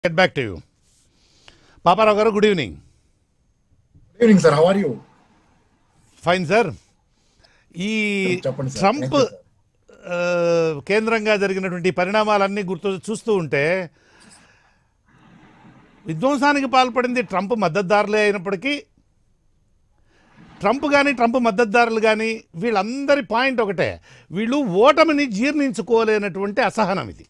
Get back to you Paparao garu good evening good evening sir how are you fine sir ఈ చెప్పండి sir. Trump Thank you, ఆ, కేంద్రంగా జరిగినటువంటి పరిణామాలన్నీ గుర్తు చూస్తూ ఉంటే విధ్వంసానికి పాల్పడింది ట్రంప్ మద్దతుదారులే అయినప్పటికీ ట్రంప్ కానీ ట్రంప్ మద్దతుదారులు కానీ వీళ్ళందరి పాయింట్ ఒకటే వీళ్ళు ఓటమిని జీర్ణించుకోలేనటువంటి అసహనం ఇది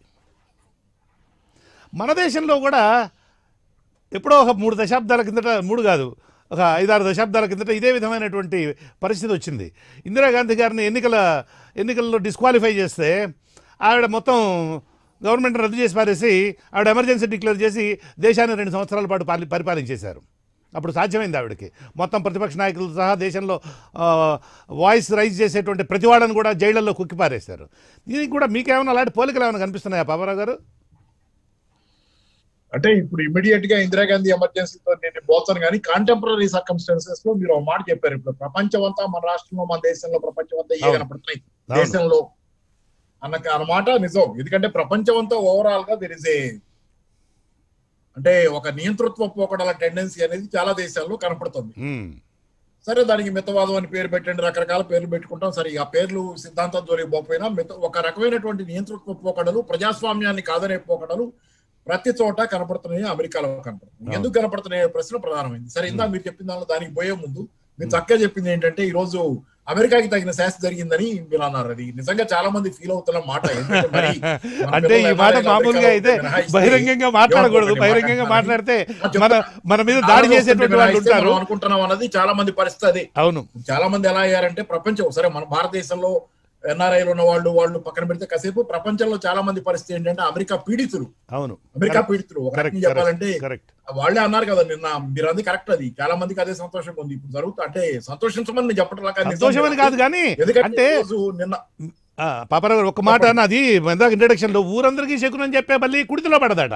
మన దేశంలో కూడా ఎప్పుడో ఒక మూడు దశాబ్దాల కిందట మూడు కాదు ఒక ఐదారు దశాబ్దాల కిందట ఇదే విధమైనటువంటి పరిస్థితి వచ్చింది ఇందిరాగాంధీ గారిని ఎన్నికల ఎన్నికల్లో డిస్క్వాలిఫై చేస్తే ఆవిడ మొత్తం గవర్నమెంట్ రద్దు చేసి పారేసి ఆవిడ ఎమర్జెన్సీ డిక్లేర్ చేసి దేశాన్ని రెండు సంవత్సరాల పాటు పాలి పరిపాలించేశారు అప్పుడు సాధ్యమైంది ఆవిడకి మొత్తం ప్రతిపక్ష నాయకులు సహా దేశంలో ఆ, వాయిస్ రైజ్ చేసేటువంటి ప్రతివాడని కూడా జైళ్లలో కుక్కిపారేశారు దీనికి కూడా మీకేమైనా అలాంటి పోలికలు ఏమైనా కనిపిస్తున్నాయా పాపారావు గారు అంటే ఇప్పుడు ఇమీడియట్ గా ఇందిరాగాంధీ ఎమర్జెన్సీతో నేను పోతాను కానీ కాంటెంపరీ సర్కమ్స్టాన్సెస్ లో మీరు ఒక మాట చెప్పారు ఇప్పుడు ప్రపంచం అంతా మన రాష్ట్రంలో మన దేశంలో ప్రపంచం అంతా ఏ అవును. కనపడుతున్నాయి అవును. దేశంలో అన్న అన్నమాట నిజం ఎందుకంటే ప్రపంచం అంతా ఓవరాల్ గా దెర్ ఇస్ ఏ అంటే ఒక నియంతృత్వ పోకడల టెండెన్సీ అనేది చాలా దేశాల్లో కనపడుతుంది మ్మ్. సరే దానికి మితవాదం అని పేరు పెట్టండి రకరకాల పేర్లు పెట్టుకుంటాం సరే ఆ పేర్లు సిద్ధాంతం జోలికి పోకపోయినా మిత ఒక రకమైనటువంటి నియంతృత్వ పోకడలు ప్రజాస్వామ్యాన్ని కాదనే పోకడలు ప్రతి చోట కనపడుతున్నాయి అమెరికాలో కనపడుతున్నాయి అవును. ఎందుకు కనపడుతున్నాయి అనే ప్రశ్న ప్రధానమైంది సరే ఇందా మీరు చెప్పిన దానిలో దానికి పోయే ముందు మీరు చక్కగా చెప్పింది ఏంటంటే ఈ రోజు అమెరికాకి తగిన శాస్త్ర జరిగిందని మీరు అన్నారు అది నిజంగా చాలా మంది ఫీల్ అవుతున్న మాట ఎందుకంటే మరి మన అంటే ఈ పిల్లలు మాట ఎలాగైనా మామూలుగా అమెరికాలో అయితే మినహాయిస్తే బహిరంగంగా మాట్లాడకూడదు ఏమనుకోకండి, బహిరంగంగా మాట- మాట్లాడితే చెప్తా. మన మన మీద దాడి చేసేటువంటి వాళ్ళు మినహాయిస్తే ఉంటారు మనం అనుకుంటున్నాం అన్నది చాలా మంది పరిస్థితి అదే అవును చాలా మంది ఎలా అయ్యారంటే ప్రపంచం సరే మన భారతదేశంలో ఎన్ఆర్ఐలు ఉన్న వాళ్ళు వాళ్ళు పక్కన పెడితే కాసేపు ప్రపంచంలో చాలా మంది పరిస్థితి ఏంటంటే అమెరికా పీడితులు అవును అమెరికా పీడితులు ఒక కరెక్ట్ రకంగా చెప్పాలంటే కరెక్ట్ వాళ్ళే అన్నారు కదా నిన్న మీరు అంది కరెక్ట్ అది చాలా మందికి అదే సంతోషంగా ఉంది ఇప్పుడు జరుగుతా అంటే సంతోషించమని నేను చెప్పడం లా కానీ నిజం సంతోషమని కాదు కానీ ఎందుకంటే అంటే ఈ రోజు నిన్న ఆ, పాపారావు గారు ఒక మాట అన్నది ఇందాక ఇంట్రడక్షన్ లో ఊరందరికీ శకునని చెప్పే మళ్ళీ కుడితిలో పడదట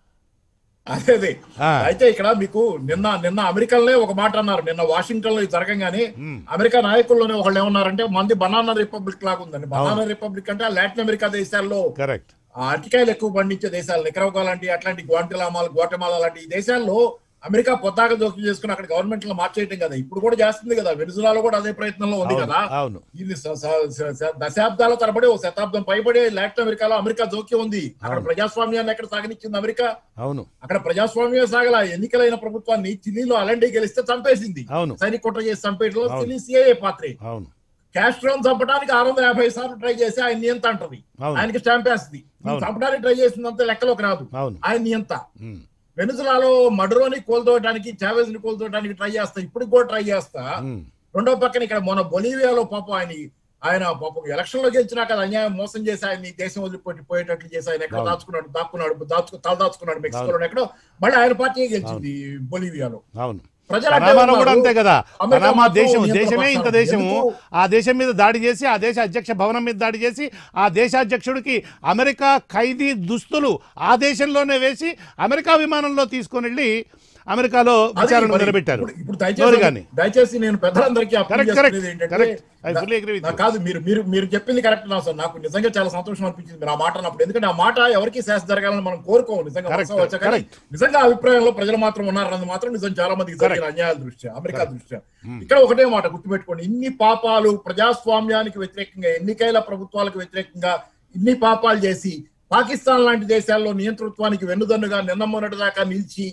అదే అదే ఆ, అయితే ఇక్కడ మీకు నిన్న నిన్న అమెరికాలోనే ఒక మాట అన్నారు నిన్న వాషింగ్టన్ లో ఇది జరగంగానే మ్, అమెరికా నాయకుల్లోనే ఒకళ్ళు ఏమన్నారంటే మంది బనానా రిపబ్లిక్ లాగా ఉందండి బనానా రిపబ్లిక్ అంటే ఆ లాటిన్ అమెరికా దేశాల్లో కరెక్ట్ ఆ అరటికాయలు ఎక్కువ పండించే దేశాలు నికరవగా లాంటి అట్లాంటి గ్వాంటిలామాల్ గ్వాటమాలా లాంటి ఈ దేశాల్లో అమెరికా పొద్దాక జోక్యం చేసుకుని అక్కడ గవర్నమెంట్ లో మార్చేయటం కదా ఇప్పుడు కూడా చేస్తుంది కదా వెనుజులాలో కూడా అదే ప్రయత్నంలో ఉంది అవును కదా అవును ఇది స- స- స- స- దశాబ్దాల తరబడి ఓ శతాబ్దం పైబడి లాటిన్ అమెరికాలో అమెరికా జోక్యం ఉంది అక్కడ అవును. ప్రజాస్వామ్యాన్ని ఎక్కడ సాగనిచ్చింది అమెరికా అవును అక్కడ ప్రజాస్వామ్యం సాగల ఎన్నికలైన ప్రభుత్వాన్ని చిలీలో అలండి గెలిస్తే చంపేసింది అవును సైనిక కుట్ర చేసి చంపేయడంలో అవును. చిలీ సిఐఏ పాత్రే అవును క్యాస్ట్రోన్ చంపడానికి ఆరు వందల యాభై సార్లు ట్రై చేసి ఆయన నియంత అంటది అవును ఆయనకి స్టాంప్ వేస్తుంది అవును. చంపడానికి ట్రై చేసిందంత లెక్కలోకి రాదు అవును ఆయన నియంత మ్, వెనుజులాలో మడురోని కోల్తోయడానికి చావేజ్ ని కోల్తోయడానికి ట్రై చేస్తా ఇప్పుడు కూడా ట్రై చేస్తా మ్, రెండో పక్కన ఇక్కడ మొన్న బొలీవియాలో పాపం ఆయన ఆయన పాపం ఎలక్షన్ లో గెలిచినా కదా అన్యాయం మోసం చేసి ఆయన ఈ దేశం వదిలిపెట్టి పోయేటట్లు చేసి ఆయన ఎక్కడ అవును. దాచుకున్నాడు దాక్కున్నాడు దాచుకు తల దాచుకున్నాడు మెక్సికోలో ఎక్కడో మళ్ళీ ఆయన పార్టీ గెలిచింది బొలీవియాలో అవును ప్రజలు అంటే పనామాలో కూడా ఉన్నారు. అంతే కదా అమెరికా పనామా మాత్రం దేశం నియంత్రణ దేశమే ఇంత పక్షాలు. దేశము ఎందుకు? ఆ దేశం మీద దాడి చేసి ఆ దేశ అధ్యక్ష భవనం మీద దాడి చేసి ఆ దేశాధ్యక్షుడికి అమెరికా ఖైదీ దుస్తులు ఆ దేశంలోనే వేసి అమెరికా విమానంలో తీసుకొని వెళ్ళి అమెరికాలో అది విచారణ మరి నిలబెట్టారు ఇప్పుడు- ఇప్పుడు ఎవరు దయచేసి కానీ దయచేసి నేను పెద్దలందరికీ అప్పీల్ కరెక్ట్ చేస్తున్నది కరెక్ట్ ఏంటంటే కరెక్ట్ ఐ నా- ఫుల్లీ అగ్రీ విత్ నాకు కాదు మీరు మీరు మీరు చెప్పింది కరెక్ట్ నా సార్ నాకు నిజంగా చాలా సంతోషం అనిపించింది మీరు ఆ మాట అన్నప్పుడు ఎందుకంటే ఆ మాట ఎవరికి శాస్త్ర జరగాలని మనం కోరుకోము నిజంగా Correct, వాస్తవం వచ్చా కానీ correct. నిజంగా ఆ అభిప్రాయంలో ప్రజలు మాత్రం ఉన్నారన్నది మాత్రం నిజం చాలా మందికి జరిగిన అన్యాయాల దృష్ట్యా అమెరికా దృష్ట్యా ఇక్కడ ఒకటే మాట గుర్తుపెట్టుకోండి ఇన్ని పాపాలు ప్రజాస్వామ్యానికి వ్యతిరేకంగా ఎన్నికల ప్రభుత్వాలకు వ్యతిరేకంగా ఇన్ని పాపాలు చేసి పాకిస్తాన్ లాంటి దేశాల్లో నియంతృత్వానికి వెన్నుదన్నుగా నిన్న మొన్నటి దాకా నిలిచి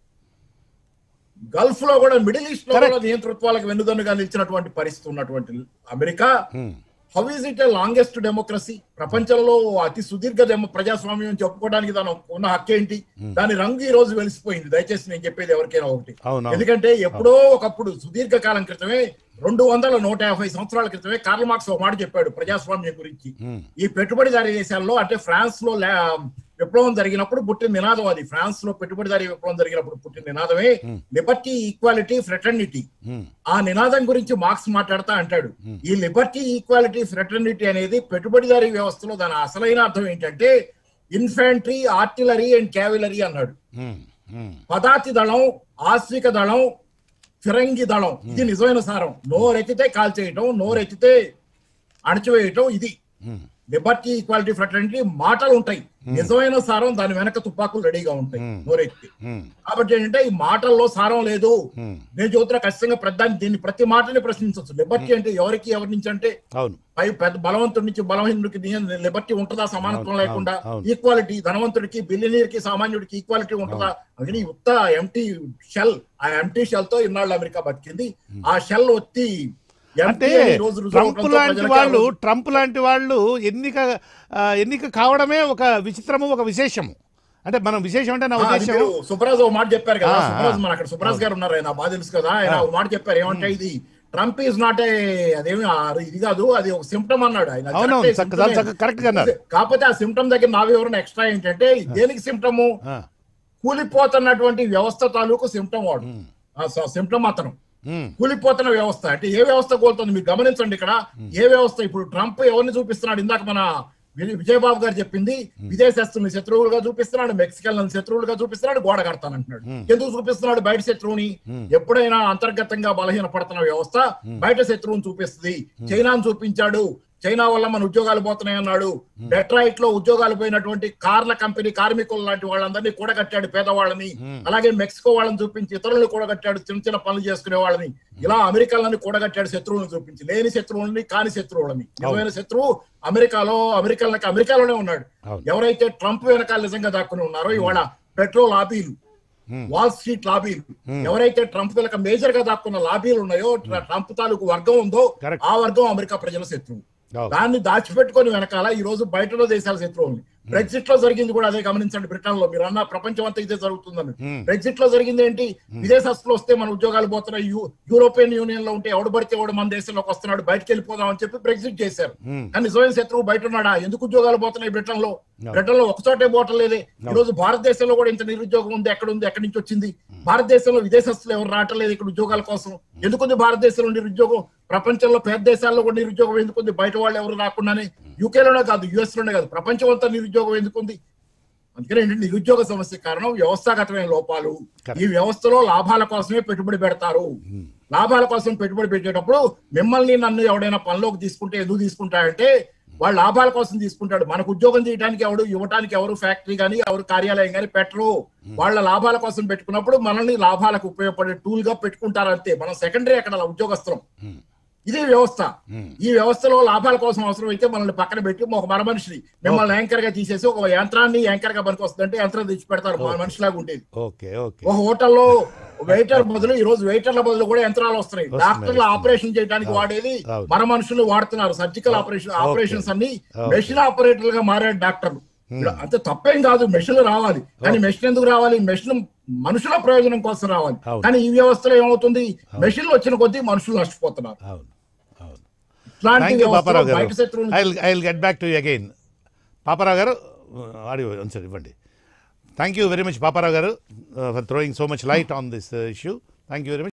గల్ఫ్ లో కూడా మిడిల్ ఈస్ట్ లో Correct. కూడా నియంతృత్వాలకు వెన్నుదన్నుగా నిలిచినటువంటి పరిస్థితి ఉన్నటువంటి America Hmm. How is it longest democracy ప్రపంచంలో అతి సుదీర్ఘ డెమో ప్రజాస్వామ్యం చెప్పుకోవడానికి దాని ఉన్న హక్కు ఏంటి దాని రంగు ఈ రోజు వెలిసిపోయింది దయచేసి నేను చెప్పేది ఎవరికైనా ఒకటి అవును ఎందుకంటే ఎప్పుడో ఒకప్పుడు సుదీర్ఘ కాలం క్రితమే రెండు వందల నూట యాభై సంవత్సరాల క్రితమే కార్ల్ మార్క్స్ ఒక మాట చెప్పాడు ప్రజాస్వామ్యం గురించి Hmm. ఈ పెట్టుబడిదారీ దేశాల్లో అంటే ఫ్రాన్స్ లో లా- విప్లవం జరిగినప్పుడు పుట్టిన నినాదం అది ఫ్రాన్స్ లో పెట్టుబడిదారీ విప్లవం జరిగినప్పుడు పుట్టిన నినాదమే లిబర్టీ ఈక్వాలిటీ ఫ్రెటర్నిటీ Hmm. ఆ నినాదం గురించి మార్క్స్ మాట్లాడుతా అంటాడు ఈ లిబర్టీ ఈక్వాలిటీ ఫ్రెటర్నిటీ అనేది పెట్టుబడిదారీ వ్యవస్థలో దాని అసలైన అర్థం ఏంటంటే ఇన్ఫాంట్రీ ఆర్టిలరీ అండ్ క్యావిలరీ అన్నాడు Hmm. Hmm. పదాతి దళం ఆశ్విక దళం ఫిరంగి దళం ఇది నిజమైన సారం నోరెత్తితే కాల్చేయటం నోరెత్తితే అణచివేయటం ఇది Hmm. లిబర్టీ ఈక్వాలిటీ ఫ్రెటర్నిటీ మాటలు ఉంటాయి నిజమైన సారం దాని వెనక తుపాకులు రెడీగా ఉంటాయి Hmm. నోరెత్తి ఉమ్, కాబట్టి ఏంటంటే ఈ మాటల్లో సారం లేదు ఉమ్, నేను చూస్తున్నా ఖచ్చితంగా ప్రధాని దీన్ని ప్రతి మాటని ప్రశ్నించవచ్చు లిబర్టీ అంటే ఎవరికి ఎవరి నుంచి అంటే అవును పై పెద్ద బలవంతుడి నుంచి బలహీనుడికి నియ- లిబర్టీ ఉంటుందా సమానత్వం అవును, లేకుండా అవును. ఈక్వాలిటీ ధనవంతుడికి బిలియనీర్ కి సామాన్యుడికి ఈక్వాలిటీ ఉంటుందా అందుకని ఈ ఉత్త ఎంటీ షెల్ ఆ ఎంటీ షెల్ తో ఇన్నాళ్ళు అమెరికా బతికింది ఆ షెల్ ఒత్తి అంటే empty అని ఈ రోజు రుజువు ట్రంప్ అవడంతో లాంటి ప్రజలకి వాళ్ళు ఆ రోజు- ట్రంప్ లాంటి వాళ్ళు ఎన్నిక ఆ, ఎన్నిక కావడమే ఒక విచిత్రము ఒక విశేషము అంటే మనం విశేషం అంటే నా ఆ, అది ఉద్దేశం మీరు సుబ్రాజ్ ఓ మాట చెప్పారు కదా ఆ, ఆ. సుబ్రాజ్ మన అక్కడ సుబ్రాజ్ గారు ఉన్నారు ఆయన బాగా తెలుసు కదా ఆయన ఓ మాట చెప్పారు ఏమంటే ఇది ట్రంప్ ఈజ్ నాట్ ఏ అదేమి ఆ, ఇది కాదు అది ఒక సిమ్టమ్ అన్నాడు ఆయన అది అవునవును correct ఏ, చక్క- చాలా symptom ఏ. చక్కగా కరెక్ట్ గా అన్నారు కాకపోతే ఆ సిమ్టమ్ దగ్గర నా వివరణ ఎక్స్ట్రా ఏంటంటే దేనికి సిమ్టము ఆ, కూలిపోతున్నటువంటి వ్యవస్థ తాలూకు సిమ్టమ్ వాడు సిమ్టమ్ అతను ఉమ్, కూలిపోతున్న వ్యవస్థ అంటే ఏ వ్యవస్థ కోలుతుంది మీరు గమనించండి ఇక్కడ ఏ వ్యవస్థ ఇప్పుడు ట్రంప్ ఎవరిని చూపిస్తున్నాడు ఇందాక మన వి- విజయబాబు గారు చెప్పింది విదేశస్తుల్ని శత్రువులుగా చూపిస్తున్నాడు మెక్సికన్ శత్రువులుగా చూపిస్తున్నాడు గోడ కడతానంటున్నాడు ఎందుకు చూపిస్తున్నాడు బయట శత్రువుని ఎప్పుడైనా అంతర్గతంగా బలహీన పడుతున్న వ్యవస్థ బయట శత్రువుని చూపిస్తుంది చైనాను చూపించాడు చైనా వల్ల మన ఉద్యోగాలు పోతున్నాయి అన్నాడు డెట్రాయిట్ లో ఉద్యోగాలు పోయినటువంటి కార్ల కంపెనీ కార్మికులు లాంటి వాళ్ళందరినీ కూడగట్టాడు పేదవాళ్ళని అలాగే మెక్సికో వాళ్ళని చూపించి ఇతరులను కూడగట్టాడు చిన్న చిన్న పనులు చేసుకునే వాళ్ళని ఇలా అమెరికాలని కూడగట్టాడు శత్రువులను చూపించి లేని శత్రువులని కాని శత్రువులని నిజమైన శత్రువు అమెరికాలో అమెరికాలకి అమెరికాలోనే ఉన్నాడు అవును. ఎవరైతే ట్రంప్ వెనకాల నిజంగా దాక్కుని ఉన్నారో ఇవాళ పెట్రోల్ లాబీలు వాల్ స్ట్రీట్ లాబీలు ఎవరైతే ట్రంప్ వెనక మేజర్ గా దాక్కున్న లాబీలు ఉన్నాయో ట్రంప్ తాలూకు వర్గం ఉందో Correct. ఆ వర్గం అమెరికా ప్రజల శత్రువు అవును. దాన్ని దాచిపెట్టుకొని వెనకాల ఈ రోజు బయటలో దేశాల శత్రువులు బ్రెగ్జిట్ లో జరిగింది కూడా అదే గమనించండి బ్రిటన్ లో మీరు అన్న ప్రపంచం అంతా ఇదే జరుగుతుందని Hmm. బ్రెగ్జిట్ లో జరిగింది ఏంటి విదేశస్తులు వస్తే మన ఉద్యోగాలు పోతున్నాయి యూ- యూరోపియన్ యూనియన్ లో ఉంటే ఎవడు పడితే ఎవడు మన దేశంలోకి వస్తున్నాడు బయటకు వెళ్ళిపోదాం అని చెప్పి బ్రెగ్జిట్ చేశారు Hmm. కానీ నిజమైన శత్రువు బయట ఉన్నాడా ఎందుకు ఉద్యోగాలు పోతున్నాయి బ్రిటన్ లో బ్రిటన్ లో ఒకచోటే పోవటం లేదే ఈ రోజు భారతదేశంలో కూడా ఇంత నిరుద్యోగం ఉంది ఎక్కడ ఉంది ఎక్కడి నుంచి వచ్చింది భారతదేశంలో విదేశస్తులు ఎవరు రావటం లేదు ఇక్కడ ఉద్యోగాల కోసం ఎందుకుంది భారతదేశంలో నిరుద్యోగం ప్రపంచంలో పేద దేశాల్లో కూడా నిరుద్యోగం ఎందుకుంది బయట వాళ్ళు ఎవరు రాకుండానే యూకేలోనే కాదు యుఎస్ లోనే కాదు ప్రపంచం అంతా నిరుద్యోగం ఎందుకుంది అందుకని ఏంటంటే నిరుద్యోగ సమస్య కారణం వ్యవస్థాగతమైన లోపాలు Correct. ఈ వ్యవస్థలో లాభాల కోసమే పెట్టుబడి పెడతారు లాభాల కోసం పెట్టుబడి పెట్టేటప్పుడు మిమ్మల్ని నన్ను ఎవడైనా పనిలోకి తీసుకుంటే ఎందుకు తీసుకుంటాడంటే వాళ్ళు లాభాల కోసం తీసుకుంటాడు మనకు ఉద్యోగం చేయడానికి ఎవడు ఇవ్వడానికి ఎవరు ఫ్యాక్టరీ కానీ ఎవరు కార్యాలయం కానీ పెట్టరు వాళ్ళ లాభాల కోసం పెట్టుకున్నప్పుడు మనల్ని లాభాలకు ఉపయోగపడే టూల్ గా పెట్టుకుంటారు అంతే మనం సెకండరీ అక్కడ ఉద్యోగస్తులం ఇది వ్యవస్థ ఈ వ్యవస్థలో లాభాల కోసం అవసరం అయితే మనల్ని పక్కన పెట్టి ఒక మన మనిషిని మిమ్మల్ని యాంకర్ గా తీసేసి ఒక యంత్రాన్ని యాంకర్ గా పనికి వస్తుందంటే యంత్రం తెచ్చి పెడతారు మన మనిషిలాగా ఉండేది ఓకే ఓకే ఒక హోటల్లో వెయిటర్ బదులు ఈ రోజు వెయిటర్ల బదులు కూడా యంత్రాలు వస్తున్నాయి డాక్టర్లు ఆపరేషన్ చేయడానికి వాడేది అవును. మన మనుషులు వాడుతున్నారు సర్జికల్ ఆపరేషన్ ఆపరేషన్స్ అన్ని మెషిన్ ఆపరేటర్ గా మారాడు డాక్టర్లు అంతే తప్పేం కాదు మెషిన్లు రావాలి కానీ మెషిన్ ఎందుకు రావాలి మెషిన్ మనుషుల ప్రయోజనం కోసం రావాలి అవును. కానీ ఈ వ్యవస్థలో ఏమవుతుంది మెషిన్లు వచ్చిన కొద్దీ మనుషులు నష్టపోతున్నారు అవును అవును ఇట్లాంటి థ్యాంక్ యూ వ్యవస్థలో పాపారావు గారు బయట శత్రువులు I I will get back to you again Paparao garu audio answer ఇవ్వండి thank you very much Paparao garu for throwing so much light on this issue thank you very much